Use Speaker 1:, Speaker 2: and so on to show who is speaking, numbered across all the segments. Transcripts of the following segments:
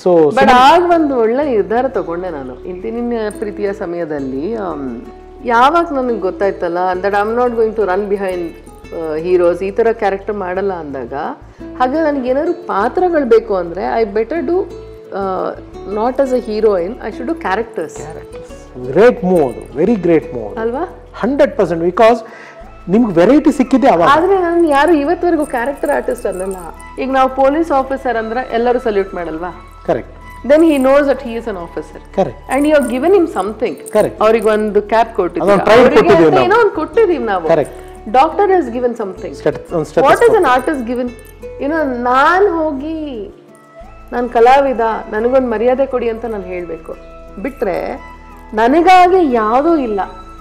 Speaker 1: So
Speaker 2: but ಆಗ ಒಂದು ಒಳ್ಳೆ ನಿರ್ಧಾರ ತಗೊಂಡೆ ನಾನು ಇಂದಿನ ಪ್ರೀತಿಯ ಸಮಯದಲ್ಲಿ ಆಮ್, ಯಾವಾಗ ನನಗೆ ಗೊತ್ತಾಯ್ತಲ್ಲ that I'm not going to run behind heroes ಈ ಥರ ಕ್ಯಾರೆಕ್ಟರ್ ಮಾಡಲ್ಲ ಅಂದಾಗ ಹಾಗೆ ನನಗೆ ಏನಾದ್ರು ಪಾತ್ರಗಳು ಬೇಕು ಅಂದರೆ I better do not as a heroine I should do characters
Speaker 1: great move ಅದು ವೆರಿ ಗ್ರೇಟ್ ಮೂವ್ ಅದು
Speaker 2: ಅಲ್ವಾ
Speaker 1: ಹಂಡ್ರೆಡ್ ಪರ್ಸೆಂಟ್ ಬಿಕಾಸ್ ನಿಮ್ಗೆ ವೆರೈಟಿ ಸಿಕ್ಕಿದೆ ಅವಾಗ
Speaker 2: ಆದ್ರೆ ನಾನು ಯಾರು ಇವತ್ತವರೆಗೂ ಕ್ಯಾರೆಕ್ಟರ್ ಆರ್ಟಿಸ್ಟ್ ಅನ್ನಲ್ಲ ಈಗ ನಾವು ಪೊಲೀಸ್ ಆಫೀಸರ್ ಅಂದ್ರೆ ಎಲ್ಲರೂ ಸಲ್ಯೂಟ್ ಮಾಡಲ್ವಾ
Speaker 1: correct
Speaker 2: then he knows that he is an officer
Speaker 1: correct
Speaker 2: and you given him something
Speaker 1: Correct.
Speaker 2: ಅವ್ರಿಗೆ ಒಂದು ಕ್ಯಾಪ್ ಕೊಟ್ಟಿದ್ದೀವಿ
Speaker 1: ಅದೊಂದು pride ಕೊಟ್ಟಿದ್ದೀವಿ ನಾವು.
Speaker 2: ಏನೋ ಒಂದು ಕೊಟ್ಟಿದ್ದೀವಿ ನಾವು
Speaker 1: Correct.
Speaker 2: Doctor has given something
Speaker 1: ಒಂದು step
Speaker 2: what is an artist given ಏನೋ ನಾನು ಹೋಗಿ ನಾನು ಕಲಾವಿದ ನನಗೊಂದು ಮರ್ಯಾದೆ ಕೊಡಿ ಅಂತ ನಾನು ಹೇಳಬೇಕು ಬಿಟ್ರೆ ನನಗಾಗಿ ಯಾವುದೂ ಇಲ್ಲ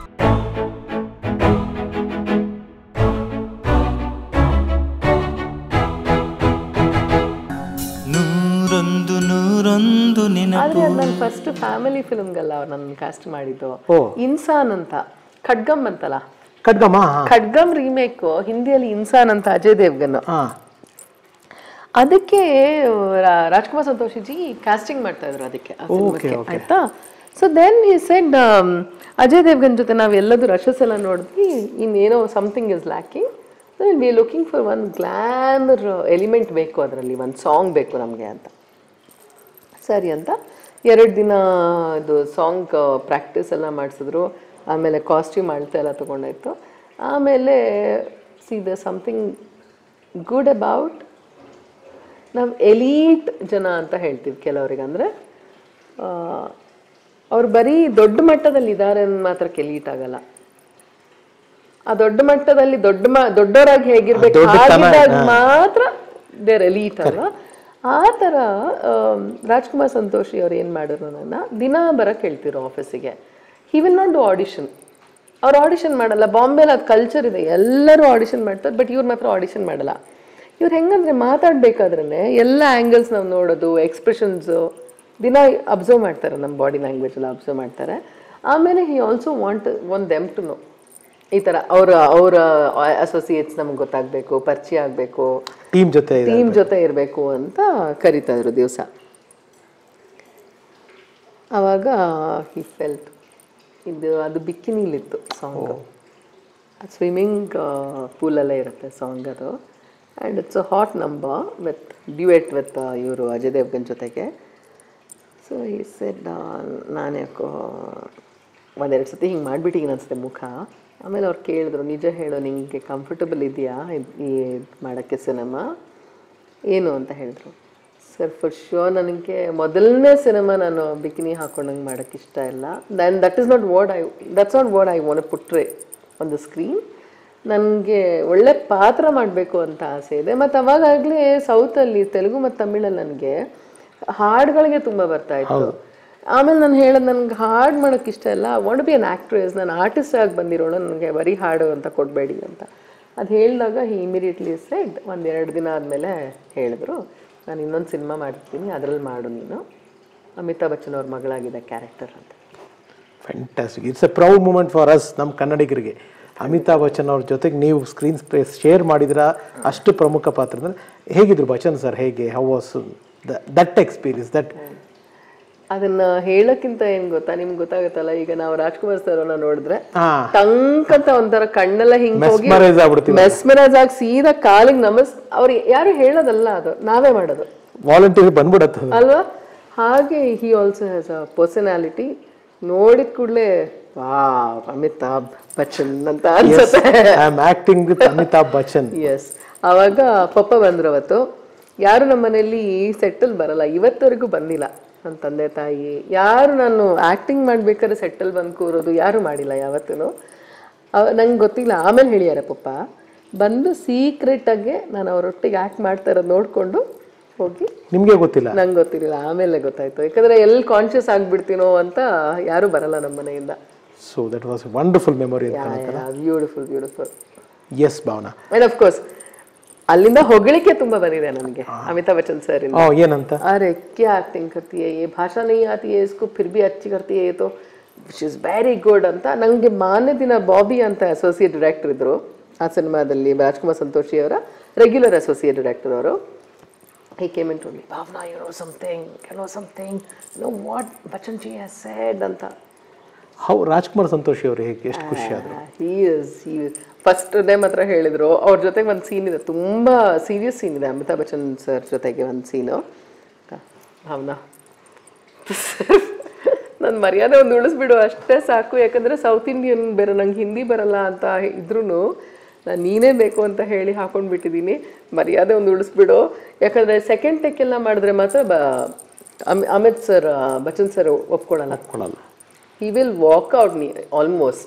Speaker 3: ನೂರೊಂದು ನೂರೊಂದು ನೆನಪು
Speaker 2: ಆದ್ರೆ ಅದು ನಾನು ಫಸ್ಟ್ ಫ್ಯಾಮಿಲಿ ಫಿಲ್ಮ್ಗಲ್ಲ ಅವ್ರು ನನ್ನ ಕಾಸ್ಟ್ ಮಾಡಿದ್ದು
Speaker 1: ಓ.
Speaker 2: ಇನ್ಸಾನ್ ಅಂತ ಖಡ್ಗಮ್ ಅಂತಲ್ಲ
Speaker 1: ಖಡ್ಗಮ್ಮ
Speaker 2: ಖಡ್ಗಮ್ ರೀಮೇಕ್ ಹಿಂದಿಯಲ್ಲಿ ಇನ್ಸಾನ್ ಅಂತ ಅಜಯ್ ದೇವ್ಗನ್
Speaker 1: ಹಾಂ
Speaker 2: ಅದಕ್ಕೆ ರಾ- ರಾಜ್ಕುಮಾರ್ ಸಂತೋಷಿಜಿ ಕಾಸ್ಟಿಂಗ್ ಮಾಡ್ತಾ ಇದ್ರು ಅದಕ್ಕೆ ಆ ಸಿನಿಮಾಕ್ಕೆ, ಆಯ್ತಾ so then he said Ajay Devgn ಜೊತೆ ನಾವು ಎಲ್ಲದು ರಶಸ್ ಎಲ್ಲ ನೋಡಿದ್ವಿ ಇನ್ನೇನೋ something is lacking we looking for one glamour element ಬೇಕು ಅದರಲ್ಲಿ ಒಂದು ಸಾಂಗ್ ಬೇಕು ನಮಗೆ ಅಂತ ಸರಿ ಅಂತ ಎರಡು ದಿನ ಇದು ಸಾಂಗ್ ಪ್ರಾಕ್ಟೀಸ್ ಎಲ್ಲ ಮಾಡಿಸಿದ್ರು ಆಮೇಲೆ ಕಾಸ್ಟ್ಯೂಮ್ ಅಳ್ತಾ ಎಲ್ಲ ತೊಗೊಂಡಾಯ್ತು ಆಮೇಲೆ see the something good about ನಾವು ಎಲೀಟ್ ಜನ ಅಂತ ಹೇಳ್ತೀವಿ ಕೆಲವರಿಗೆ ಅಂದರೆ ಅವ್ರು ಬರೀ ದೊಡ್ಡ ಮಟ್ಟದಲ್ಲಿ ಇದ್ದಾರೆ ಮಾತ್ರಕ್ಕೆ ಎಲೀಟ್ ಆಗಲ್ಲ ಆ ದೊಡ್ಡ ಮಟ್ಟದಲ್ಲಿ ದೊಡ್ಡ ಮ ದೊಡ್ಡವರಾಗಿ ಹೇಗಿರ್ಬೇಕು ಹಾಗಿದ್ದಾಗ ಮಾತ್ರ ದೇರ್ ಎಲೀಟ್ ಅಲ್ವಾ ಆ ಥರ ಆಮ್, ರಾಜ್ಕುಮಾರ್ ಸಂತೋಷಿ ಅವ್ರು ಏನು ಮಾಡಿದ್ರು ನನ್ನ ದಿನ ಬರಕ್ಕೆ ಹೇಳ್ತಿರೋ ಆಫೀಸಿಗೆ he will not do audition ಅವ್ರು ಆಡಿಷನ್ ಮಾಡಲ್ಲ ಬಾಂಬೆಲಿ ಅದು ಕಲ್ಚರ್ ಇದೆ ಎಲ್ಲರೂ ಆಡಿಷನ್ ಮಾಡ್ತಾರೆ ಬಟ್ ಇವ್ರು ಮಾತ್ರ ಆಡಿಷನ್ ಮಾಡಲ್ಲ ಇವ್ರು ಹೆಂಗಂದ್ರೆ ಮಾತಾಡ್ಬೇಕಾದ್ರೆ ಎಲ್ಲ ಆ್ಯಂಗಲ್ಸ್ ನಾವು ನೋಡೋದು ಎಕ್ಸ್ಪ್ರೆಷನ್ಸು ದಿನ ಅಬ್ಸರ್ವ್ ಮಾಡ್ತಾರೆ ನಮ್ಮ ಬಾಡಿ ಲ್ಯಾಂಗ್ವೇಜ್ ಎಲ್ಲ ಅಬ್ಸರ್ವ್ ಮಾಡ್ತಾರೆ ಆಮೇಲೆ he also want one them to know ಈ ಥರ ಅವರ ಅವರ ಅಸೋಸಿಯೇಟ್ಸ್ ನಮ್ಗೆ ಗೊತ್ತಾಗಬೇಕು ಪರಿಚಯ ಆಗಬೇಕು
Speaker 1: ಟೀಮ್ ಜೊತೆ ಇದೆ
Speaker 2: ಟೀಮ್ ಜೊತೆ ಇರಬೇಕು ಅಂತ ಕರಿತಾ ಇದ್ರು ದಿವಸ ಆವಾಗ ಹಿ ಫೆಲ್ಟ್ ಇದು ಅದು ಬಿಕ್ಕಿನಿಲಿತ್ತು ಸಾಂಗ್ ಸ್ವಿಮ್ಮಿಂಗ್ ಪೂಲಲ್ಲೇ ಇರುತ್ತೆ ಸಾಂಗ್ ಅದು and it's a hot number with duet with ಇವರು ಅಜಯ್ ದೇವ್ಗನ್ ಜೊತೆಗೆ ಸೊ ಈ ಸೆಡ್ ನಾನು ಯಾಕೋ ಒಂದೆರಡು ಸತಿ ಹಿಂಗೆ ಮಾಡಿಬಿಟ್ಟಿದ್ದೀನಿ ಅನಿಸುತ್ತೆ ಮುಖ ಆಮೇಲೆ ಅವ್ರು ಕೇಳಿದ್ರು ನಿಜ ಹೇಳು ನಿಮಗೆ ಕಂಫರ್ಟಬಲ್ ಇದೆಯಾ ಇದ್- ಈ ಮಾಡೋಕ್ಕೆ ಸಿನಿಮಾ ಏನು ಅಂತ ಹೇಳಿದ್ರು ಸರ್ ಫಾರ್ ಶೋರ್ ನನಗೆ ಮೊದಲನೇ ಸಿನಿಮಾ ನಾನು ಬಿಕಿನಿ ಹಾಕೊಂಡಂಗೆ ಮಾಡೋಕ್ಕೆ ಇಷ್ಟ ಇಲ್ಲ then that is not word I that's not word I want put on the screen ನನಗೆ ಒಳ್ಳೆ ಪಾತ್ರ ಮಾಡಬೇಕು ಅಂತ ಆಸೆ ಇದೆ ಮತ್ತು ಅವಾಗಲೇ ಸೌತಲ್ಲಿ ತೆಲುಗು ಮತ್ತು ತಮಿಳಲ್ಲಿ ನನಗೆ ಹಾಡುಗಳಿಗೆ ತುಂಬ ಬರ್ತಾ ಇತ್ತು ಆಮೇಲೆ ನಾನು ಹೇಳೋದು ನನಗೆ ಹಾಡು ಮಾಡೋಕ್ಕೆ ಇಷ್ಟ ಇಲ್ಲ ವಾಂಟ್ ಬಿ ಅನ್ ಆ್ಯಕ್ಟ್ರೆಸ್ ನಾನು ಆರ್ಟಿಸ್ಟ್ ಆಗಿ ಬಂದಿರೋಳು ನನಗೆ ಬರೀ ಹಾಡು ಅಂತ ಕೊಡಬೇಡಿ ಅಂತ ಅದು ಹೇಳಿದಾಗ ಹಿ ಇಮಿಡಿಯೇಟ್ಲಿ ಸೆಡ್ ಒಂದೆರಡು ದಿನ ಆದಮೇಲೆ ಹೇಳಿದ್ರು ನಾನು ಇನ್ನೊಂದು ಸಿನಿಮಾ ಮಾಡ್ತೀನಿ ಅದರಲ್ಲಿ ಮಾಡು ನೀನು ಅಮಿತಾಬ್ ಬಚ್ಚನ್ ಅವ್ರ ಮಗಳಾಗಿದೆ ಕ್ಯಾರೆಕ್ಟರ್ ಅಂತ
Speaker 1: fantastic it's a proud moment for us ನಮ್ಮ ಕನ್ನಡಿಗರಿಗೆ ಅಮಿತಾಬ್ ಬಚ್ಚನ್ ಅವ್ರ ಜೊತೆಗೆ ನೀವು ಸ್ಕ್ರೀನ್ ಸ್ಪೇಸ್ ಶೇರ್ ಮಾಡಿದ್ರ ಅಷ್ಟು ಪ್ರಮುಖ ಪಾತ್ರ ಅಂದ್ರೆ ಹೇಗಿದ್ರು ಬಚ್ಚನ್ ಸರ್ ಹೇಗೆ how was that experience that
Speaker 2: ಅದನ್ನ ಹೇಳಕ್ಕಿಂತ ಏನ್ ಗೊತ್ತಾ ನಿಮ್ಗೆ ಗೊತ್ತಾಗುತ್ತಲ್ಲ ಈಗ ನಾವು ರಾಜ್ಕುಮಾರ್ ಸರ್ ಅವ್ರನ್ನ ನೋಡಿದ್ರೆ
Speaker 1: ಹಾ
Speaker 2: ಟಂಕ್ ಅಂತ ಒಂಥರ ಕಣ್ಣೆಲ್ಲ ಹಿಂಗ್ ಹೋಗಿ
Speaker 1: ಮೆಸ್ಮರೈಸ್ ಆಗ್ಬಿಡ್ತೀವಿ
Speaker 2: ಮೆಸ್ಮರೈಸ್ ಆಗಿ ಸೀದಾ ಕಾಲಿಗೆ ನಮಸ್ ಅವ್ರು ಯಾರು ಹೇಳೋದಲ್ಲ ಅದು ನಾವೇ ಮಾಡೋದು
Speaker 1: ವಾಲಂಟಿಯರ್ ಬಂದ್ಬಿಡತ್ತದು
Speaker 2: ಅಲ್ವಾ ಹಾಗೆ he also has a personality ನೋಡಿದ ಕೂಡಲೇ ವಾ ಅಮಿತಾಬ್ ಬಚ್ಚನ್ ಅಂತ ಅನ್ಸುತ್ತೆ
Speaker 1: I am acting with Amitabh Bachchan
Speaker 2: yes ಆವಾಗ ಪಪ್ಪ ಬಂದ್ರು ಅವತ್ತು ಯಾರು ನಮ್ಮ ಮನೆಯಲ್ಲಿ ಸೆಟ್ಟಲ್ ಬರಲ್ಲ ಇವತ್ತವರೆಗೂ ಬಂದಿಲ್ಲ ನನ್ನ ತಂದೆ ತಾಯಿ ಯಾರು ನಾನು ಆ್ಯಕ್ಟಿಂಗ್ ಮಾಡ್ಬೇಕಾದ್ರೆ ಸೆಟ್ಟಲ್ ಬಂದು ಕೂರೋದು ಯಾರು ಮಾಡಿಲ್ಲ ಯಾವತ್ತೂ ನಂಗೆ ಗೊತ್ತಿಲ್ಲ ಆಮೇಲೆ ಹೇಳಿಯಾರೆ ಪಪ್ಪ ಬಂದು ಸೀಕ್ರೆಟಾಗೆ ನಾನು ಅವರೊಟ್ಟಿಗೆ ಆ್ಯಕ್ಟ್ ಮಾಡ್ತಾ ಇರೋದು ನೋಡಿಕೊಂಡು ಹೋಗಿ
Speaker 1: ನಿಮ್ಗೆ ಗೊತ್ತಿಲ್ಲ
Speaker 2: ನಂಗೆ ಗೊತ್ತಿರಲಿಲ್ಲ ಆಮೇಲೆ ಗೊತ್ತಾಯ್ತು ಯಾಕಂದ್ರೆ ಎಲ್ಲಿ ಕಾನ್ಶಿಯಸ್ ಆಗ್ಬಿಡ್ತೀನೋ ಅಂತ ಯಾರು ಬರಲ್ಲ ನಮ್ಮ ಮನೆಯಿಂದ
Speaker 1: so that was wonderful memory ಅಂತ
Speaker 2: beautiful beautiful
Speaker 1: yes Bhavana
Speaker 2: and of course ಅಲ್ಲಿಂದ ಹೊಗಳಿಕೆ ತುಂಬಾ ಬಂದಿದೆ ನನಗೆ ಅಮಿತಾಬ್ ಬಚ್ಚನ್ ಸರ್ ಇಂದ
Speaker 1: ಓ ಏನಂತ
Speaker 2: अरे क्या एक्टिंग करती है ये भाषा नहीं आती है इसको फिर भी अच्छी करती है ये तो ವಿಚ್ ಇಸ್ ವೆರಿ ಗುಡ್ ಅಂತ ನನಗೆ ಮಾನ್ಯ ದಿನ ಬಾಬಿ ಅಂತ ಅಸೋಸಿಯೇಟ್ ಡೈರೆಕ್ಟರ್ ಇದ್ರು ಆ ಸಿನಿಮಾದಲ್ಲಿ ರಾಜ್ಕುಮಾರ್ ಸಂತೋಷಿ ಅವರ ರೆಗ್ಯುಲರ್ ಅಸೋಸಿಯೇಟ್ ಡೈರೆಕ್ಟರ್ ಅವರು he came in to me, Bhavna, you know something, you know something, you know what Bachchan ji has said ಅಂತ
Speaker 1: ಹೌ ರಾಜ್ಕುಮಾರ್ ಸಂತೋಷಿ ಅವರು ಹೇಗೆ ಎಷ್ಟು ಖುಷಿ ಆದ್ರು
Speaker 2: he is he first day ಮಾತ್ರ ಹೇಳಿದ್ರು ಅವ್ರ ಜೊತೆಗೆ ಒಂದು ಸೀನ್ ಇದೆ ತುಂಬ ಸೀರಿಯಸ್ ಸೀನ್ ಇದೆ ಅಮಿತಾಬ್ ಬಚ್ಚನ್ ಸರ್ ಜೊತೆಗೆ ಒಂದು ಸೀನು ಭಾವನಾ ನನ್ನ ಮರ್ಯಾದೆ ಒಂದು ಉಳಿಸ್ಬಿಡು ಅಷ್ಟೇ ಸಾಕು ಯಾಕಂದ್ರೆ ಸೌತ್ ಇಂಡಿಯನ್ ಬೇರೆ ನಂಗೆ ಹಿಂದಿ ಬರಲ್ಲ ಅಂತ ಇದ್ರೂ ನಾನು ನೀನೇ ಬೇಕು ಅಂತ ಹೇಳಿ ಹಾಕೊಂಡು ಬಿಟ್ಟಿದ್ದೀನಿ ಮರ್ಯಾದೆ ಒಂದು ಉಳಿಸ್ಬಿಡು ಯಾಕಂದ್ರೆ ಸೆಕೆಂಡ್ ಟೆಕ್ ಎಲ್ಲ ಮಾಡಿದ್ರೆ ಮಾತ್ರ ಬ ಅಮಿ- ಅಮಿತ್ ಸರ್ ಬಚ್ಚನ್ ಸರ್ ಒಪ್ಕೊಳ್ಳಲ್ಲ
Speaker 1: ಕೊಡಲ್ಲ
Speaker 2: ಹಿ ವಿಲ್ ವಾಕ್ ಔಟ್ ನೀ ಆಲ್ಮೋಸ್ಟ್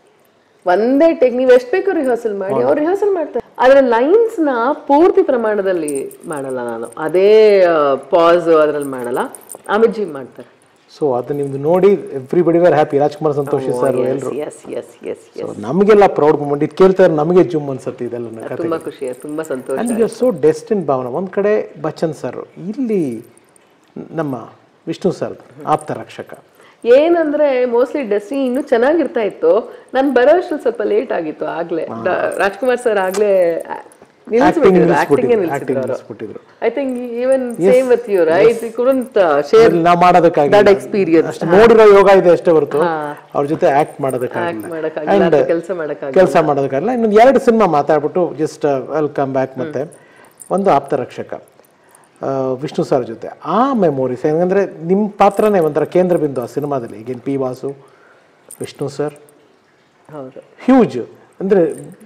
Speaker 2: ಒಂದೇ ಟೆಕ್ ನೀವು ಎಷ್ಟು ಬೇಕು ರಿಹರ್ಸಲ್ ಮಾಡಿ ಅವ್ರು ರಿಹರ್ಸಲ್ ಮಾಡ್ತಾರೆ ಆದ್ರೆ ಲೈನ್ಸ್ ನ ಪೂರ್ತಿ ಪ್ರಮಾಣದಲ್ಲಿ ಮಾಡಲ್ಲ ನಾನು ಅದೇ ಪಾಸ್ ಅದ್ರಲ್ಲಿ ಮಾಡಲ್ಲ ಅಮಿತ್ ಜಿ ಮಾಡ್ತಾರೆ
Speaker 1: ಸೊ ಅದು ನಿಮ್ದು ನೋಡಿ everybody were happy Rajkumar Santoshi sir ಎಲ್ಲರೂ
Speaker 2: ಎಸ್ ಎಸ್ ಎಸ್ ಎಸ್
Speaker 1: ನಮಗೆಲ್ಲ ಪ್ರೌಡ್ ಮೂಮೆಂಟ್ ಇದು ಕೇಳ್ತಾ ಇದ್ರೆ ನಮಗೆ ಜುಮ್ ಅನ್ಸುತ್ತೆ ಇದೆಲ್ಲ ಕತೆ
Speaker 2: ತುಂಬಾ ಖುಷಿ ಆಯ್ತು, ತುಂಬಾ ಸಂತೋಷ
Speaker 1: and you so destine Bhavana ಒಂದು ಕಡೆ ಬಚ್ಚನ್ ಸರ್ ಇಲ್ಲಿ ನಮ್ಮ ವಿಷ್ಣು ಸರ್ ಆಪ್ತ ರಕ್ಷಕ
Speaker 2: ಏನಂದ್ರೆ ಮೋಸ್ಟ್ಲಿ ಡೆಸ್ಟಿನಿ ಇನ್ನೂ ಚೆನ್ನಾಗಿರ್ತಾ ಇತ್ತು ನಾನು ಬರೋ ಅಷ್ಟ್ರಲ್ಲಿ ಸ್ವಲ್ಪ ಲೇಟ್ ಆಗಿತ್ತು ಆಗ್ಲೇ ಡ- ರಾಜ್ಕುಮಾರ್ ಸರ್ ಆಗ್ಲೇ ನಿಲ್ಸ್ಬಿಟ್ಟಿದ್ರು ಆಕ್ಟಿಂಗ್
Speaker 1: ಆಕ್ಟಿಂಗ್
Speaker 2: ನಿಲ್ಸಿದ್ರು ಅವರು
Speaker 1: ನಿಲ್ಲಿಸ್ಬಿಟ್ಟಿದ್ರು
Speaker 2: I think even same with you right you couldn't share
Speaker 1: ನಾವು ಮಾಡೋದಕ್ಕಾಗಿ
Speaker 2: ದಟ್ ಎಕ್ಸ್ಪೀರಿಯನ್ಸ್
Speaker 1: ಅಷ್ಟು ನೋಡಿರೋ ಯೋಗ ಇದೆ ಅಷ್ಟೇ ಹೊರತು ಅವ್ರ ಜೊತೆ ಆಕ್ಟ್ ಮಾಡೋದಕ್ಕಾಗಿಲ್ಲ
Speaker 2: ಮಾಡಕ್ಕಾಗಿಲ್ಲ ಅಥವಾ ಕೆಲಸ ಮಾಡಕ್ಕಾಗಿಲ್ಲ
Speaker 1: ಕೆಲಸ ಮಾಡೋದಕ್ಕಾಗಲ್ಲ ಇನ್ನೊಂದು ಎರಡು ಸಿನಿಮಾ ಮಾತಾಡ್ಬಿಟ್ಟು ಜಸ್ಟ್ ವೆಲ್ಕಮ್ ಬ್ಯಾಕ್ ಮತ್ತೆ ಒಂದು ಆಪ್ತ ರಕ್ಷಕ ಆ, ವಿಷ್ಣು ಸರ್ ಜೊತೆ ಆ ಮೆಮೊರೀಸ್ ಏನಂದ್ರೆ ನಿಮ್ಮ ಪಾತ್ರನೇ ಒಂಥರ ಕೇಂದ್ರ ಬಿಂದು ಆ ಸಿನಿಮಾದಲ್ಲಿ ಈಗಿನ ಪಿ ವಾಸು ವಿಷ್ಣು ಸರ್
Speaker 2: ಹೌದು
Speaker 1: ಹ್ಯೂಜ್ ಅಂದರೆ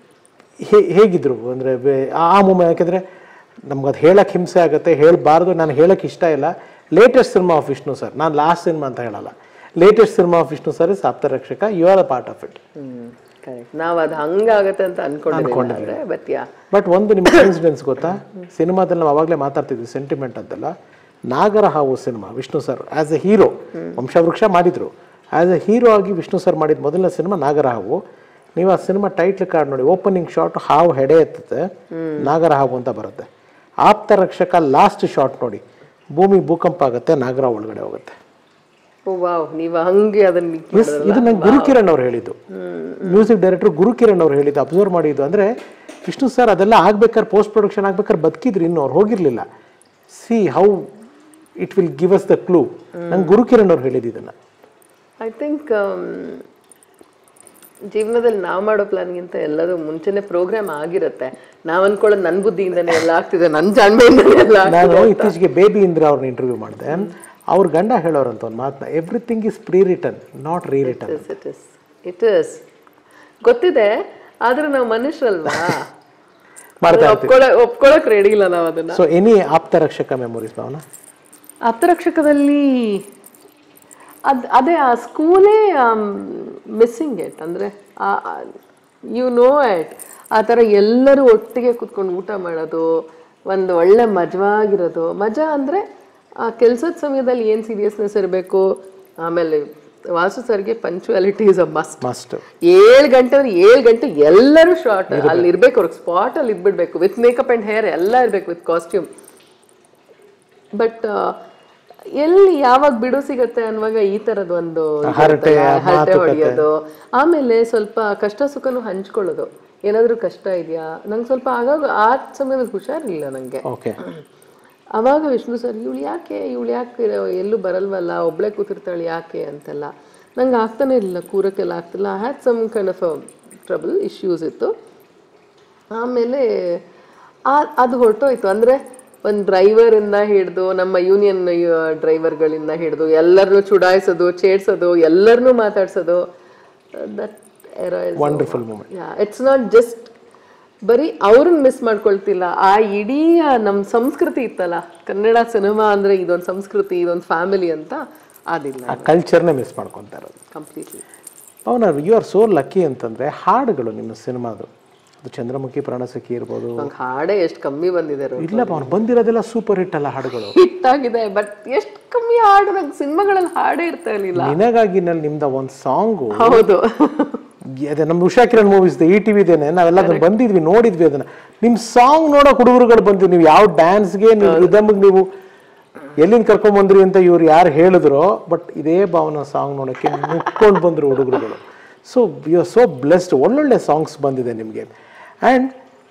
Speaker 1: ಹೇಗಿದ್ರು ಅಂದರೆ ಆ ಮೂಮೆಂಟ್ ಯಾಕೆಂದರೆ ನಮ್ಗೆ ಅದು ಹೇಳಕ್ಕೆ ಹಿಂಸೆ ಆಗುತ್ತೆ ಹೇಳಬಾರ್ದು ನಾನು ಹೇಳಕ್ಕೆ ಇಷ್ಟ ಇಲ್ಲ latest cinema of Vishnu sir ನಾನು ಲಾಸ್ಟ್ ಸಿನಿಮಾ ಅಂತ ಹೇಳಲ್ಲ latest cinema of Vishnu sir is Aptha Rakshaka you are a part of it
Speaker 2: hmm correct ನಾವ್ ಅದ್ ಹಂಗಾಗತ್ತೆ ಅಂತ ಅನ್ಕೊಂಡಿದ್ರೆ ಬಟ್ ಯಾ
Speaker 1: ಬಟ್ ಒಂದು ನಿಮ್ಗೆ ಇನ್ಸಿಡೆನ್ಸ್ ಗೊತ್ತಾ ಸಿನಿಮಾದಲ್ಲಿ ನಾವು ಅವಾಗಲೇ ಮಾತಾಡ್ತಿದ್ವಿ ಸೆಂಟಿಮೆಂಟ್ ಅಂತೆಲ್ಲ Nagara Haavu cinema Vishnu sir as a hero Vamshavriksha ಮಾಡಿದ್ರು ಆಸ್ ಎ ಹೀರೋ ಆಗಿ ವಿಷ್ಣು ಸರ್ ಮಾಡಿದ ಮೊದಲನೇ ಸಿನಿಮಾ ನಾಗರ ಹಾವು ನೀವು ಆ ಸಿನಿಮಾ ಟೈಟ್ಲ್ ಕಾರ್ಡ್ ನೋಡಿ ಓಪನಿಂಗ್ ಶಾಟ್ ಹಾವು ಹೆಡೆ ಎತ್ತುತ್ತೆ ನಾಗರ ಹಾವು ಅಂತ ಬರುತ್ತೆ ಆಪ್ತ ರಕ್ಷಕ ಲಾಸ್ಟ್ ಶಾಟ್ ನೋಡಿ ಭೂಮಿ ಭೂಕಂಪ ಆಗುತ್ತೆ ನಾಗರ ಒಳಗಡೆ ಹೋಗುತ್ತೆ
Speaker 2: ಓ ವಾವ್ ನೀವ್ ಹಂಗೆ ಅದನ್ನ link
Speaker 1: Yes, ಇದು ನಂಗೆ ಗುರುಕಿರಣ್ ಅವ್ರು ಹೇಳಿದ್ದು ಮ್ಯೂಸಿಕ್ ಡೈರೆಕ್ಟರ್ ಗುರುಕಿರಣ್ ಅವ್ರು ಹೇಳಿದ್ದು ಅಬ್ಸರ್ವ್ ಮಾಡಿದ್ದು ಅಂದ್ರೆ ವಿಷ್ಣು ಸರ್ ಅದೆಲ್ಲ ಆಗ್ಬೇಕಾದ್ರೆ ಪೋಸ್ಟ್ ಪ್ರೊಡಕ್ಷನ್ ಆಗ್ಬೇಕಾದ್ರೆ ಬದುಕಿದ್ರು ಇನ್ನು ಅವ್ರು ಹೋಗಿರ್ಲಿಲ್ಲ see how it will give us the clue ನಂಗೆ ಗುರುಕಿರಣ್ ಅವ್ರು ಹೇಳಿದ್ದು ಇದನ್ನ
Speaker 2: ಐ ಥಿಂಕ್ ಜೀವನದಲ್ಲಿ ನಾವು ಮಾಡೋ ಪ್ಲಾನ್ಗಿಂತ ಎಲ್ಲರೂ ಮುಂಚೆನೆ ಪ್ರೋಗ್ರಾಮ್ ಆಗಿರುತ್ತೆ ನಾವ್ ಅನ್ಕೊಳ್ಳೋದು ನನ್ನ ಬುದ್ಧಿಯಿಂದನೇ ಎಲ್ಲ ಆಗ್ತಿದೆ ನನ್ನ ಜಾಣ್ಮೆಯಿಂದನೇ ಎಲ್ಲ
Speaker 1: ನಾನು ಇತ್ತೀಚೆಗೆ ಬೇಬಿ ಇಂದ್ರ ಅವ್ರನ್ನ ಇಂಟರ್ವ್ಯೂ ಮಾಡಿದೆ ಅವ್ರ ಗಂಡ ಹೇಳೋರಂತ ಒಂದು ಮಾತನ್ನ everything is pre return not re return
Speaker 2: it is it is ಗೊತ್ತಿದೆ ಆದ್ರೆ ನಾವು ಮನುಷ್ಯರಲ್ವಾ
Speaker 1: ಮಾಡ್ತಾ
Speaker 2: ಒಪ್ಕೊಳ ಒಪ್ಕೊಳಕ್ ರೆಡಿ ಇಲ್ಲ ನಾವು ಅದನ್ನ
Speaker 1: ಸೊ ಎನಿ ಆಪ್ತ ರಕ್ಷಕ ಮೆಮೊರೀಸ್ ಭಾವನಾ
Speaker 2: ಆಪ್ತರಕ್ಷಕದಲ್ಲಿ ಅದ್ ಅದೇ ಆ ಸ್ಕೂಲೇ ಮಿಸ್ಸಿಂಗ್ ಇಟ್ ಅಂದರೆ ಯು ನೋ ಇಟ್ ಆ ಥರ ಎಲ್ಲರೂ ಒಟ್ಟಿಗೆ ಕುತ್ಕೊಂಡು ಊಟ ಮಾಡೋದು ಒಂದು ಒಳ್ಳೆ ಮಜವಾಗಿರೋದು ಮಜಾ ಅಂದರೆ ಆ ಕೆಲಸದ ಸಮಯದಲ್ಲಿ ಏನು ಸೀರಿಯಸ್ನೆಸ್ ಇರಬೇಕು ಆಮೇಲೆ ವಾಸು ಸರ್ಗೆ punctuality is a must
Speaker 1: must
Speaker 2: ಏಳು ಗಂಟೆ ಅಂದ್ರೆ ಏಳು ಗಂಟೆ ಎಲ್ಲರೂ ಶಾರ್ಟ್ ಅಲ್ಲಿ ಇರ್ಬೇಕು ಅವ್ರಿಗೆ ಸ್ಪಾಟ್ ಅಲ್ಲಿ ಇದ್ಬಿಡ್ಬೇಕು ವಿತ್ ಮೇಕಪ್ ಅಂಡ್ ಹೇರ್ ಎಲ್ಲ ಇರ್ಬೇಕು ವಿತ್ ಕಾಸ್ಟ್ಯೂಮ್ ಬಟ್ ಎಲ್ಲಿ ಯಾವಾಗ ಬಿಡು ಸಿಗತ್ತೆ ಅನ್ನುವಾಗ ಈ ತರದ್ ಒಂದು ಇದು
Speaker 1: ಹರಟೆ,
Speaker 2: ಇರುತ್ತಲ್ಲ, ಹರಟೆ
Speaker 1: ಮಾತುಕತೆ.
Speaker 2: ಹೊಡೆಯೋದು ಆಮೇಲೆ ಸ್ವಲ್ಪ ಕಷ್ಟ ಸುಖನು ಹಂಚ್ಕೊಳ್ಳೋದು ಏನಾದ್ರೂ ಕಷ್ಟ ಇದೆಯಾ ನಂಗೆ ಸ್ವಲ್ಪ ಆಗಾಗ ಆ ಸಮಯದಲ್ಲಿ ಹುಷಾರಿಲ್ಲ ನಂಗೆ
Speaker 1: ಓಕೆ
Speaker 2: ಅವಾಗ ವಿಷ್ಣು ಸರ್ ಇವಳು ಯಾಕೆ ಇವಳು ಯಾಕೆ ಎಲ್ಲೂ ಬರಲ್ವಲ್ಲ ಒಬ್ಳೆ ಕೂತಿರ್ತಾಳೆ ಯಾಕೆ ಅಂತೆಲ್ಲ ನಂಗೆ ಆಗ್ತಾನೆ ಇರಲಿಲ್ಲ ಕೂರಕ್ಕೆಲ್ಲ ಆಗ್ತಿಲ್ಲ I had some kind of trouble issues ಇತ್ತು ಆಮೇಲೆ ಆ- ಅದು ಹೊರಟೋಯ್ತು ಅಂದರೆ ಒಂದು ಡ್ರೈವರಿಂದ ಹಿಡಿದು ನಮ್ಮ ಯೂನಿಯನ್ ಡ್ರೈವರ್ಗಳಿಂದ ಹಿಡಿದು ಎಲ್ಲರನ್ನೂ ಚುಡಾಯಿಸೋದು ಚೇಡ್ಸೋದು ಎಲ್ಲರನ್ನೂ ಮಾತಾಡ್ಸೋದು that
Speaker 1: wonderful moment
Speaker 2: it's not just ಬರೀ ಅವ್ರನ್ನ ಮಿಸ್ ಮಾಡ್ಕೊಳ್ತಿಲ್ಲ ಆ ಇಡೀ ನಮ್ಮ ಸಂಸ್ಕೃತಿ ಇತ್ತಲ್ಲ ಕನ್ನಡ ಸಿನಿಮಾ ಅಂದ್ರೆ ಇದೊಂದು ಸಂಸ್ಕೃತಿ ಇದೊಂದು ಫ್ಯಾಮಿಲಿ ಅಂತ ಅದಿಲ್ಲ
Speaker 1: ಆ ಕಲ್ಚರ್ನೇ ಮಿಸ್ ಮಾಡ್ಕೊತಾ ಇರೋದು
Speaker 2: ಕಂಪ್ಲೀಟ್ಲಿ
Speaker 1: ಅವನ ಯು ಆರ್ ಸೋ ಲಕ್ಕಿ ಅಂತಂದ್ರೆ ಹಾಡುಗಳು ನಿಮ್ಮ ಸಿನಿಮಾದು ಅದು ಚಂದ್ರಮುಖಿ ಪ್ರಾಣಸಖಿ ಇರ್ಬೋದು
Speaker 2: ನಂಗೆ ಹಾಡೇ ಎಷ್ಟು ಕಮ್ಮಿ ಬಂದಿದೆ
Speaker 1: ಇಲ್ಲ ಅವ್ನು ಬಂದಿರೋದೆಲ್ಲ ಸೂಪರ್ ಹಿಟ್ ಅಲ್ಲ ಹಾಡುಗಳು
Speaker 2: ಹಿಟ್ ಆಗಿದೆ ಬಟ್ ಎಷ್ಟು ಕಮ್ಮಿ ಹಾಡು ನಂಗೆ ಸಿನಿಮಾಗಳಲ್ಲಿ ಹಾಡೇ ಇರ್ತಾ ಇರ್ಲಿಲ್ಲ
Speaker 1: ನಿನಗಾಗಿ ನಲ್ಲಿ ನಿಮ್ದ ಒಂದು ಸಾಂಗು
Speaker 2: ಹೌದು
Speaker 1: ಅದೇ ನಮ್ದು Usha Kiran movies E T ವಿದೇನೆ ನಾವೆಲ್ಲ ಅದನ್ನ ಬಂದಿದ್ವಿ ನೋಡಿದ್ವಿ ಅದನ್ನ ನಿಮ್ ಸಾಂಗ್ ನೋಡೋ ಹುಡುಗರುಗಳು ಬಂದ್ವಿ ನೀವು ಯಾವ ಡ್ಯಾನ್ಸ್ಗೆ ನೀವು ರಿದಮ್ಗೆ ನೀವು ಎಲ್ಲಿಂದ ಕರ್ಕೊಂಡ್ ಬಂದ್ರಿ ಅಂತ ಇವ್ರು ಯಾರು ಹೇಳಿದ್ರು ಬಟ್ ಇದೇ ಭಾವನ ಸಾಂಗ್ ನೋಡೋಕ್ಕೆ ಮುಕ್ಕೊಂಡು ಬಂದ್ರು ಹುಡುಗರುಗಳು so you are so blessed ಒಳ್ಳೊಳ್ಳೆ ಸಾಂಗ್ಸ್ ಬಂದಿದೆ ನಿಮಗೆ ಆ್ಯಂಡ್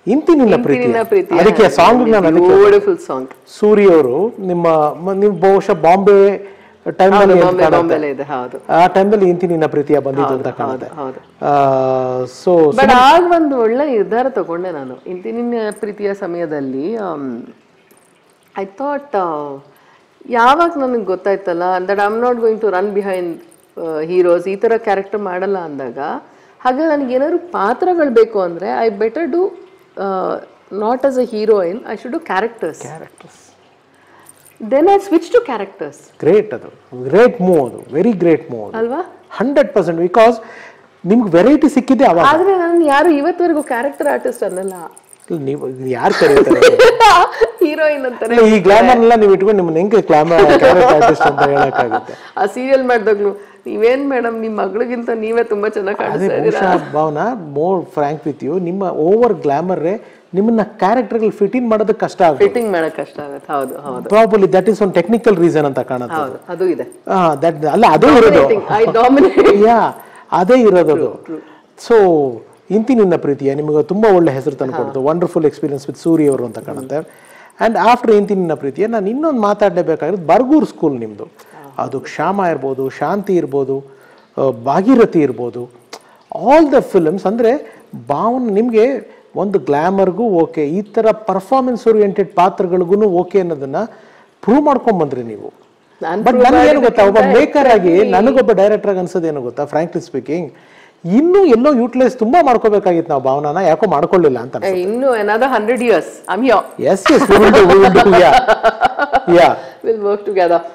Speaker 1: ಇಂತಿ ನಿನ್ನ ಪ್ರೀತಿ
Speaker 2: ನಿನ್ನ ಪ್ರೀತಿ
Speaker 1: ಅದಕ್ಕೆ ಸಾಂಗ್ ನಾನು ಅದಕ್ಕೆ
Speaker 2: ಬ್ಯೂಟಿಫುಲ್ ಸಾಂಗ್
Speaker 1: ಸೂರಿ ಅವರು ನಿಮ್ಮ ಮ- ನೀವು ಬಹುಶಃ ಬಾಂಬೆ ಟೈಮ್ನಲ್ಲಿ
Speaker 2: ಬಾಂಬೆ ಬಾಂಬೆಲೆ ಇದೆ ಹೌದು
Speaker 1: ಆ ಟೈಮ್ನಲ್ಲಿ ಇಂತಿ ನಿನ್ನ ಪ್ರೀತಿಯ ಬಂದಿದ್ದು ಅಂತ ಕಾಣುತ್ತೆ
Speaker 2: ಹೌದು
Speaker 1: ಸೊ
Speaker 2: ಬಟ್ ಆಗ ಒಂದು ಒಳ್ಳೆ ನಿರ್ಧಾರ ತಗೊಂಡೆ ನಾನು ಇಂತಿ ನಿನ್ನ ಪ್ರೀತಿಯ ಸಮಯದಲ್ಲಿ ಐ ಥಾಟ್ ಯಾವಾಗ ನನಗೆ ಗೊತ್ತಾಯ್ತಲ್ಲ that I am not going to run behind heroes ಈ ಥರ ಕ್ಯಾರೆಕ್ಟರ್ ಮಾಡಲ್ಲ ಅಂದಾಗ ಹಾಗೆ ನನಗೆ ಏನಾದ್ರು ಪಾತ್ರಗಳು ಬೇಕು ಅಂದರೆ I better do not as a heroine I should do characters
Speaker 1: characters
Speaker 2: then I switch to characters
Speaker 1: great ಅದು ಗ್ರೇಟ್ ಮೂವ್ ಅದು ವೆರಿ ಗ್ರೇಟ್ ಮೂವ್ ಅದು
Speaker 2: ಅಲ್ವಾ
Speaker 1: ಹಂಡ್ರೆಡ್ ಪರ್ಸೆಂಟ್ ಬಿಕಾಸ್ ನಿಮ್ಗೆ ವೆರೈಟಿ ಸಿಕ್ಕಿದೆ ಅವಾಗ
Speaker 2: ಆದರೆ ನಾನು ಯಾರು ಇವತ್ತವರೆಗೂ ಕ್ಯಾರೆಕ್ಟರ್ ಆರ್ಟಿಸ್ಟ್ ಅನ್ನಲ್ಲ
Speaker 1: ನೀವು ಯಾರು ಕರೀತಾರೆ
Speaker 2: ಹೀರೋಯಿನ್ ಅಂತಾರೆ
Speaker 1: ಈ ಗ್ಲಾಮರ್ ಎಲ್ಲ ನೀವು ಇಟ್ಕೊಂಡು ನಿಮ್ಮನ್ನ ಹೆಂಗೆ ಗ್ಲಾಮರ್ ಆರ್ಟಿಸ್ಟ್ ಅಂತ ಹೇಳಕ್ಕಾಗುತ್ತೆ
Speaker 2: ಆ ಸೀರಿಯಲ್ ಮಾಡಿದಾಗ್ಲು ನೀವೇನ್ ಮೇಡಮ್ ನಿಮ್ ಮಗಳಿಗಿಂತ ನೀವೇ ತುಂಬಾ ಚೆನ್ನಾಗಿ
Speaker 1: ಅದೇ
Speaker 2: ಕಾಣಿಸ್ತಾ ಇದ್ದೀರಾ
Speaker 1: ಬಹುಶಃ Bhavana more frank with you ನಿಮ್ಮ ಓವರ್ ಗ್ಲಾಮರೇ ನಿಮ್ಮನ್ನ ಕ್ಯಾರೆಕ್ಟರ್ಗಳು ಫಿಟ್ ಇನ್ ಮಾಡೋದಕ್ಕೆ ಕಷ್ಟ ಆಗುತ್ತೆ
Speaker 2: ಫಿಟ್ಟಿಂಗ್ ಮಾಡಕ್ ಕಷ್ಟ ಆಗತ್ತೆ ಹೌದು ಹೌದು
Speaker 1: probably that is one technical reason ಅಂತ ಕಾಣುತ್ತೆ
Speaker 2: ಹೌದು ಅದು ಇದೆ
Speaker 1: ಆ, that- ಅಲ್ಲ ಅದು ಇರೋದು
Speaker 2: ಐ ಡಾಮಿನೇಟ್
Speaker 1: ಯಾ ಅದೇ ಇರೋದು ಸೊ ಇಂತಿ ನಿನ್ನ ಪ್ರೀತಿಯ ನಿಮಗೆ ತುಂಬಾ ಒಳ್ಳೆ ಹೆಸರು ತಂದುಕೊಡ್ತು ವಂಡರ್ಫುಲ್ ಎಕ್ಸ್ಪೀರಿಯನ್ಸ್ ವಿತ್ ಸೂರಿ ಅವರು ಅಂತ ಕಾಣುತ್ತೆ ಆ್ಯಂಡ್ ಆಫ್ಟರ್ ಇಂತಿ ನಿನ್ನ ಪ್ರೀತಿಯ ನಾನು ಇನ್ನೊಂದು ಮಾತಾಡಲೇಬೇಕಾಗಿರೋದು ಬರ್ಗೂರ್ ಸ್ಕೂಲ್ ನಿಮ್ಮದು ಅದು ಕ್ಷಾಮ ಇರ್ಬೋದು ಶಾಂತಿ ಇರ್ಬೋದು ಆ, ಭಾಗೀರಥಿ ಇರ್ಬೋದು ಆಲ್ ದ ಫಿಲ್ಮ್ಸ್ ಅಂದರೆ ಭಾವನ ನಿಮಗೆ ಒಂದು ಗ್ಲ್ಯಾಮರ್ಗೂ ಓಕೆ ಈ ಥರ ಪರ್ಫಾರ್ಮೆನ್ಸ್ ಓರಿಯೆಂಟೆಡ್ ಪಾತ್ರಗಳಿಗೂ ಓಕೆ ಅನ್ನೋದನ್ನ ಪ್ರೂವ್ ಮಾಡ್ಕೊಂಬಂದ್ರಿ ನೀವು
Speaker 2: ನಾನ್
Speaker 1: ಬಟ್ ನನಗೇನು ಗೊತ್ತಾ ಒಬ್ಬ ಮೇಕರ್ ಆಗಿ ನನಗೊಬ್ಬ ಡೈರೆಕ್ಟರ್ ಆಗಿ ಅನ್ಸೋದೇನು ಗೊತ್ತಾ ಫ್ರಾಂಕ್ಲಿ ಸ್ಪೀಕಿಂಗ್ ಇನ್ನೂ ಎಲ್ಲೋ ಯೂಟಿಲೈಸ್ ತುಂಬಾ ಮಾಡ್ಕೋಬೇಕಾಗಿತ್ತು ನಾವು ಭಾವನಾನ ಯಾಕೋ ಮಾಡ್ಕೊಳ್ಳಿಲ್ಲ ಅಂತ
Speaker 2: ಇನ್ನು another hundred years I'm here
Speaker 1: yes yes yeah yeah
Speaker 2: will work together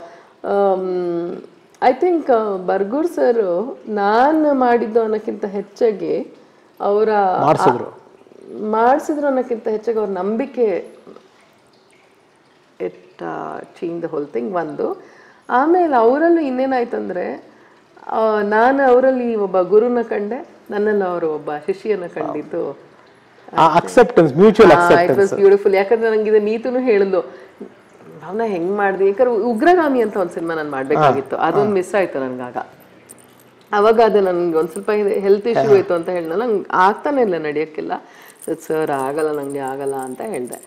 Speaker 2: I think Bargur sir ನಾನು ಮಾಡಿದ್ದು ಅನ್ನೋಕ್ಕಿಂತ ಹೆಚ್ಚಾಗಿ ಅವರ
Speaker 1: ಮಾಡ್ಸಿದ್ರು.
Speaker 2: ಮಾಡಿಸಿದ್ರು ಅನ್ನೋಕ್ಕಿಂತ ಹೆಚ್ಚಾಗಿ ಅವ್ರ ನಂಬಿಕೆ it change the whole thing ಒಂದು ಆಮೇಲೆ ಅವರಲ್ಲೂ ಇನ್ನೇನಾಯ್ತಂದ್ರೆ ಆ, ನಾನು ಅವರಲ್ಲಿ ಒಬ್ಬ ಗುರುನ ಕಂಡೆ ನನ್ನಲ್ಲಿ ಅವರು ಒಬ್ಬ ಶಿಷ್ಯನ ಕಂಡಿದ್ದು
Speaker 1: ಆ acceptance mutual
Speaker 2: it
Speaker 1: acceptance
Speaker 2: was beautiful ಯಾಕಂದ್ರೆ ನಂಗೆ ಇದು ನೀತುನು ಹೇಳಿದ್ಲು ಅವನ ಹೆಂಗ್ ಮಾಡ್ದೆ ಯಾಕಂದ್ರೆ ಉಗ್ರಗಾಮಿ ಅಂತ ಒಂದು ಸಿನಿಮಾ ನಾನು ಮಾಡ್ಬೇಕಾಗಿತ್ತು ಅದೊಂದು ಮಿಸ್ ಆಯ್ತು ನನ್ಗಾಗ ಅವಾಗ ಅದು ನನ್ಗೆ ಒಂದು ಸ್ವಲ್ಪ ಹೆಲ್ತ್ ಇಶ್ಯೂ ಆಯ್ತು ಅಂತ ಹೇಳಿದ ನಂಗೆ ಆಗ್ತಾನೆ ಇಲ್ಲ ನಡೆಯೋಕ್ಕಿಲ್ಲ ಸರ್ ಆಗಲ್ಲ ನಂಗೆ ಆಗಲ್ಲ ಅಂತ ಹೇಳಿದೆ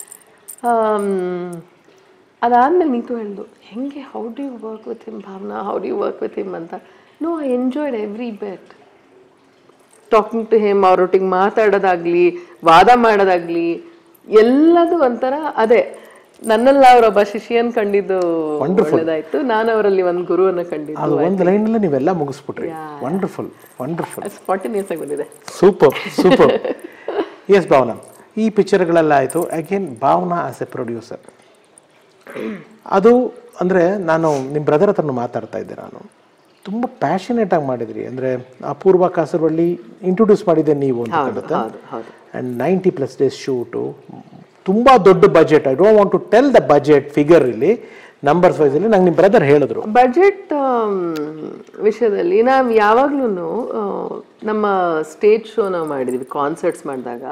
Speaker 2: ಅದಾದ್ಮೇಲೆ ನೀತು ಹೇಳ್ದು ಹೆಂಗೆ how do you work with him Bhavana how do you work with him ಅಂತ no I enjoyed every bit talking to him ಅವ್ರೊಟ್ಟಿಗೆ ಮಾತಾಡೋದಾಗ್ಲಿ ವಾದ ಮಾಡೋದಾಗ್ಲಿ ಎಲ್ಲದು ಒಂಥರ ಅದೇ ನನ್ನಲ್ಲಿ ಅವರೊಬ್ಬ ಶಿಷ್ಯನ್ ಕಂಡಿದ್ದು ಒಳ್ಳೇದಾಯ್ತು ನಾನು ಅವರಲ್ಲಿ ಒಂದು ಗುರುವನ್ನ ಕಂಡಿದ್ದು
Speaker 1: ಅದು ಒಂದು ಲೈನಲ್ಲಿ ನೀವೆಲ್ಲ ಮುಗಿಸ್ಬಿಟ್ರಿ ವಂಡರ್ಫುಲ್ ವಂಡರ್ಫುಲ್
Speaker 2: ಸ್ಪಾಂಟೇನಿಯಸ್ ಆಗಿ ಬಂದಿದೆ
Speaker 1: ಸೂಪರ್ ಸೂಪರ್ ಎಸ್ ಭಾವನಾ ಈ ಪಿಕ್ಚರ್ಗಳೆಲ್ಲ ಆಯಿತು again Bhavana as a producer ಅದು ಅಂದರೆ ನಾನು ನಿಮ್ಮ ಬ್ರದರ್ ಹತ್ರನೂ ಮಾತಾಡ್ತಾ ಇದ್ದೆ ನಾನು ತುಂಬ ಪ್ಯಾಷನೇಟ್ ಆಗಿ ಮಾಡಿದ್ರಿ ಅಂದರೆ ಅಪೂರ್ವ ಕಾಸರವಳ್ಳಿ ಇಂಟ್ರೊಡ್ಯೂಸ್ ಮಾಡಿದ್ದೆ ನೀವು ಅಂತ ಕಾಣುತ್ತೆ
Speaker 2: ಹೌದು ಹೌದು
Speaker 1: and ninety plus days shoot ತುಂಬ ದೊಡ್ಡ budget I don't want to tell the budget figure ಇಲ್ಲಿ ನಂಬರ್ಸ್ ವೈಸಲ್ಲಿ ನಂಗೆ ನಿಮ್ಮ ಬ್ರದರ್ ಹೇಳಿದ್ರು
Speaker 2: ಬಜೆಟ್ ವಿಷಯದಲ್ಲಿ ನಾವು ಯಾವಾಗ್ಲೂ ನಮ್ಮ ಸ್ಟೇಜ್ ಶೋ ನಾವು ಮಾಡಿದ್ವಿ ಕಾನ್ಸರ್ಟ್ಸ್ ಮಾಡಿದಾಗ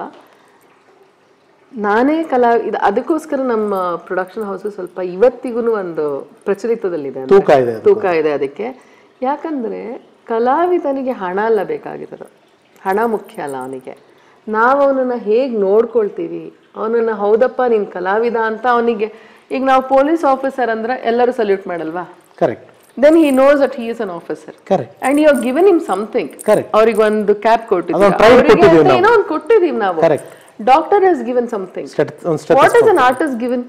Speaker 2: ನಾನೇ ಕಲಾ ಇದು ಅದಕ್ಕೋಸ್ಕರ ನಮ್ಮ ಪ್ರೊಡಕ್ಷನ್ ಹೌಸ್ ಸ್ವಲ್ಪ ಇವತ್ತಿಗೂ ಒಂದು ಪ್ರಚಲಿತದಲ್ಲಿದೆ ಅಂದ್ರೆ.
Speaker 1: ತೂಕ ಇದೆ ಅದು.
Speaker 2: ತೂಕ ಇದೆ ಅದಕ್ಕೆ ಯಾಕಂದ್ರೆ ಕಲಾವಿದನಿಗೆ ಹಣ ಅಲ್ಲ ಬೇಕಾಗಿರೋದು ಹಣ ಮುಖ್ಯ ಅಲ್ಲ ಅವನಿಗೆ ನಾವು ಅವನನ್ನ ಹೇಗೆ ನೋಡ್ಕೊಳ್ತೀವಿ ಅವನನ್ನ ಹೌದಪ್ಪ ನೀನ್ ಕಲಾವಿದ ಅಂತ ಅವನಿಗೆ ಈಗ ನಾವು ಪೊಲೀಸ್ ಆಫೀಸರ್ ಅಂದ್ರೆ ಎಲ್ಲರೂ ಸಲ್ಯೂಟ್ ಮಾಡಲ್ವಾ
Speaker 1: correct
Speaker 2: then he knows that he is an officer
Speaker 1: correct
Speaker 2: and you have given him something
Speaker 1: Correct.
Speaker 2: ಅವ್ರಿಗೆ ಒಂದು ಕ್ಯಾಪ್ ಕೊಟ್ಟಿದ್ದೀವಿ
Speaker 1: ಅದೊಂದು pride
Speaker 2: ಅವ್ರಿಗೆ
Speaker 1: ಕೊಟ್ಟಿದ್ದೀವಿ
Speaker 2: ಅಂತ ಏನೋ ಒಂದು ಕೊಟ್ಟಿದ್ದೀವಿ ನಾವು
Speaker 1: Correct.
Speaker 2: Doctor has given something
Speaker 1: ಒಂದು
Speaker 2: what is an artist given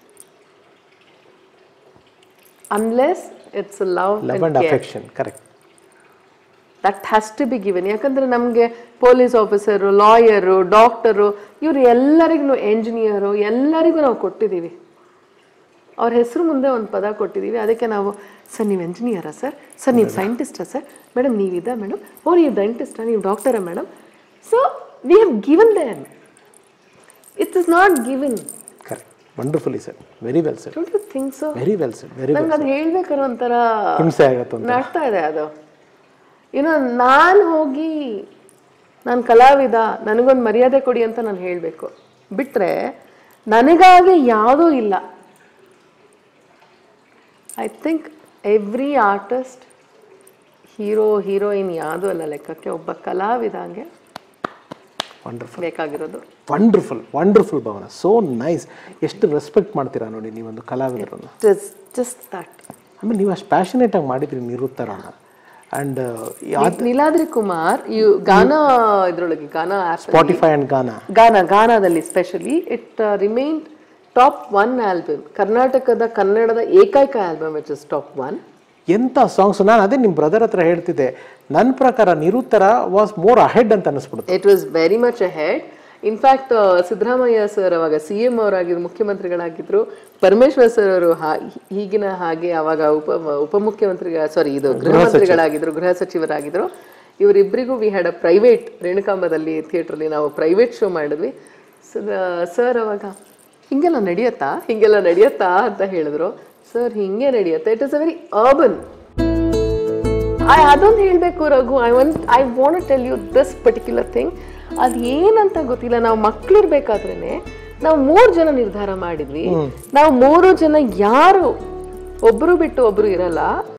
Speaker 2: unless it's love
Speaker 1: love and affection correct
Speaker 2: that has to be given ಯಾಕಂದ್ರೆ ನಮಗೆ ಪೊಲೀಸ್ ಆಫೀಸರು ಲಾಯರು ಡಾಕ್ಟರು ಇವ್ರು ಎಲ್ಲರಿಗೂ ಎಂಜಿನಿಯರು ಎಲ್ಲರಿಗೂ ನಾವು ಕೊಟ್ಟಿದ್ದೀವಿ ಅವ್ರ ಹೆಸರು ಮುಂದೆ ಒಂದು ಪದ ಕೊಟ್ಟಿದ್ದೀವಿ ಅದಕ್ಕೆ ನಾವು ಸರ್ ನೀವು ಎಂಜಿನಿಯರಾ ಸರ್ ಸರ್ ನೀವು ಸೈಂಟಿಸ್ಟಾ ಸರ್ ಮೇಡಮ್ ನೀವಿದ ಮೇಡಮ್ ಓ ನೀವು ಡೈಂಟಿಸ್ಟಾ ನೀವು ಡಾಕ್ಟರಾ madam so we have given them it is not given
Speaker 1: correct wonderfully sir very well sir
Speaker 2: don't you think so
Speaker 1: very well sir very
Speaker 2: ನಂಗೆ ಅದು ಹೇಳ್ಬೇಕಾದ್ರೆ ಒಂಥರ
Speaker 1: ಹಿಂಸೆ ಆಗತ್ತೆ ಅಂತ
Speaker 2: ನಡ್ತಾ ಇದೆ ಅದು ಏನೋ ನಾನು ಹೋಗಿ ನಾನು ಕಲಾವಿದ ನನಗೊಂದು ಮರ್ಯಾದೆ ಕೊಡಿ ಅಂತ ನಾನು ಹೇಳಬೇಕು ಬಿಟ್ಟರೆ ನನಗಾಗಿ ಯಾವುದೂ ಇಲ್ಲ I think every artist hero heroine ಯಾವುದೂ ಅಲ್ಲ ಲೆಕ್ಕಕ್ಕೆ ಒಬ್ಬ ಕಲಾವಿದಂಗೆ
Speaker 1: ವಂಡರ್ಫುಲ್
Speaker 2: ಬೇಕಾಗಿರೋದು
Speaker 1: ವಂಡರ್ಫುಲ್ ವಂಡರ್ಫುಲ್ ಭಾವನ ಸೋ ನೈಸ್ ಎಷ್ಟು ರೆಸ್ಪೆಕ್ಟ್ ಮಾಡ್ತೀರಾ ನೋಡಿ ನೀವೊಂದು ಕಲಾವಿದರನ್ನು
Speaker 2: ಜಸ್ಟ್ ದಟ್
Speaker 1: ಆಮೇಲೆ ನೀವು ಅಷ್ಟು ಪ್ಯಾಷನೇಟ್ ಆಗಿ ಮಾಡಿದ್ರಿ ನಿರುತ್ತರನ ಆ್ಯಂಡ್
Speaker 2: ನೀಲಾದ್ರಿ ಕುಮಾರ್ ಯು ಗಾನ ಇದ್ರೊಳಗೆ Gaana app
Speaker 1: Spotify and Gaana
Speaker 2: Gaana ಗಾನದಲ್ಲಿ specially it remain top one album ಕರ್ನಾಟಕದ ಕನ್ನಡದ ಏಕೈಕ album which is top one
Speaker 1: ಎಂಥ ಸಾಂಗ್ಸ್ ನಾನು ಅದೇ ನಿಮ್ಮ ಬ್ರದರ್ ಹತ್ರ ಹೇಳ್ತಿದ್ದೆ ನನ್ನ ಪ್ರಕಾರ ನಿರುತ್ತರ ವಾಸ್ ಮೋರ್ ಅಹೆಡ್ ಅಂತ ಅನಿಸ್ಬಿಡುತ್ತೆ
Speaker 2: it was very much ahead in fact Siddaramaiah sir ಅವಾಗ ಸಿ ಎಂ ಅವರಾಗಿದ್ರು ಮುಖ್ಯಮಂತ್ರಿಗಳಾಗಿದ್ರು ಪರಮೇಶ್ವರ್ ಸರ್ ಅವರು ಹಾ- ಈಗಿನ ಹಾಗೆ ಅವಾಗ ಉಪ ಉಪಮುಖ್ಯಮಂತ್ರಿ ಸಾರಿ ಇದು ಗೃಹ ಮಂತ್ರಿಗಳಾಗಿದ್ರು ಗೃಹ ಸಚಿವರಾಗಿದ್ರು ಇವರಿಬ್ಬರಿಗೂ ವಿ ಹ್ಯಾಡ್ ಅ ಪ್ರೈವೇಟ್ ರೇಣುಕಾಂಬದಲ್ಲಿ ಥಿಯೇಟ್ರಲ್ಲಿ ನಾವು ಪ್ರೈವೇಟ್ ಶೋ ಮಾಡಿದ್ವಿ ಸರ್ ಅವಾಗ ಹಿಂಗೆಲ್ಲ ನಡೆಯತ್ತಾ ಹಿಂಗೆಲ್ಲ ನಡೆಯತ್ತಾ ಅಂತ ಹೇಳಿದ್ರು ಸರ್ ಹಿಂಗೆ ನಡೆಯುತ್ತೆ it is a very urban I ಅದೊಂದು ಹೇಳಬೇಕು Raghu I one I want tell you this particular thing ಅದು ಏನಂತ ಗೊತ್ತಿಲ್ಲ ನಾವು ಮಕ್ಳಿರ್ಬೇಕಾದ್ರೇನೆ ನಾವು ಮೂರು ಜನ ನಿರ್ಧಾರ ಮಾಡಿದ್ವಿ ನಾವು ಮೂರು ಜನ ಯಾರು ಒಬ್ರು ಬಿಟ್ಟು ಒಬ್ರು ಇರಲ್ಲ